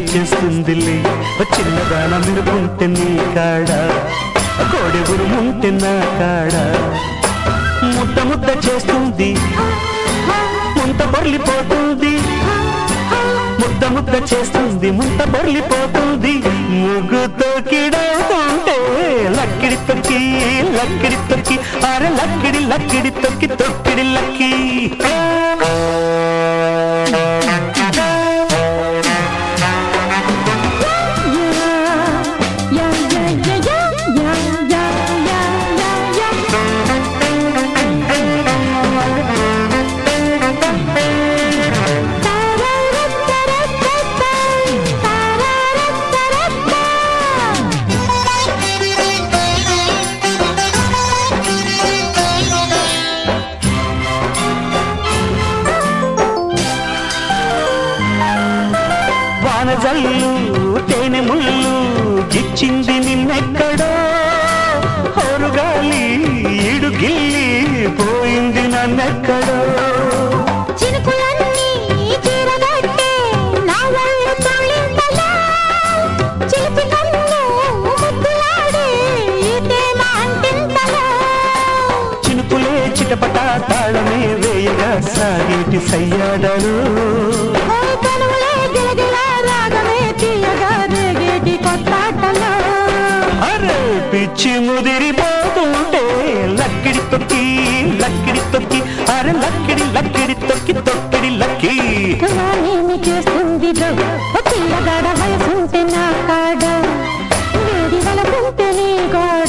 చేస్తుందిలే ఓ చిన్నదాన మెరుపుంటే నీ కాడ కోడి ఉరుముంటే నా కాడ ముద్ద ముద్ద చేస్తుంది ముంత పొర్లిపోతుంది ముద్ద ముద్ద చేస్తుంది ముంత పొర్లిపోతుంది ముగ్గుతో కిడవుతుంటే లక్కిడి తొక్కి లక్కిడి తొక్కి అరే లక్కిడి లక్కిడి తొక్కి తొక్కిడి లక్కి యా యా యా యా యా యా యా యా యా వానజల్లు తేనె ముళ్ళు గిచ్చింది నిన్నెక్కడో హోరుగాలి ఈడు గిల్లి పోయింది నన్నెక్కడో చినుకులన్నీ చీరగట్టే నా ఒళ్ళు తొలింతలా చిలిపి కన్ను ముద్దులాడే ఈ తేమ అంటింతలా చినుకులే చిటపట తాళమే వేయగా సాగేటి సయ్యాడలు ఓ కనువులే గిలగిల రాగమే తీయగా రేగేటి కొత్తాటలో అరే పిచ్చి ముదిరిపోతుంటే లక్కిడి తొక్కి లక్కిడి తొక్కి అరే లక్కిడి లక్కిడి తొక్కి తొక్కిడి లక్కి ఏమి చేస్తుంది ఓ పిల్లగాడ వయసుంటే నా కాడ వేడి వలకుంటే నీ గోడ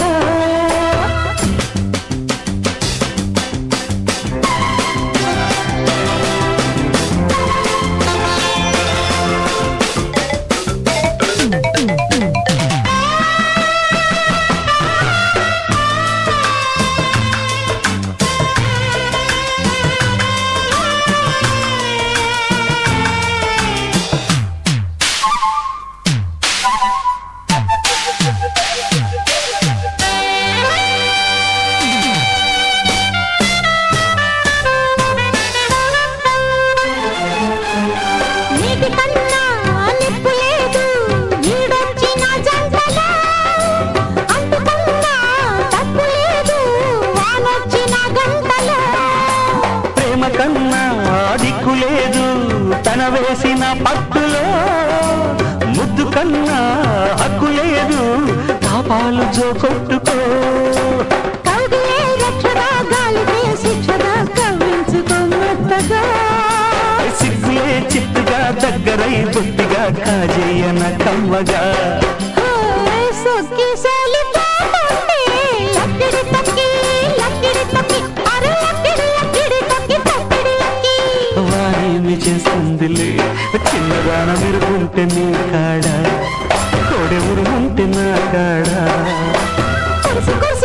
నీటి కన్నా నిప్పు లేదు ఈడొచ్చిన జంటలో అంటుకన్నా తప్పు లేదు వానొచ్చిన గంటలో ప్రేమ కన్నా దిక్కు లేదు తన వేసిన పట్టులో ముద్దు కన్నా హక్కు లేదు పాపాలు జో కొట్టుకో కౌగిలే రక్షగా గాలికే శిక్షగా కవ్వించుకున్నట్టుగా సిగ్గులే చిత్తుగా దగ్గరై బుద్ధిగా కాజేయన కమ్మగా ఓయ్ సొక్కి సోలిపోతుంటే లక్కిడి తక్కి లక్కిడి తక్కి అరే లక్కిడి లక్కిడి తక్కి తక్కిడి లక్కి వారేమి చేస్తుందిలే చిన్నదాన విరుగుంటే నీ కాడ కోడె ఉరుముంటే నా కాడ కురిసి కురిసి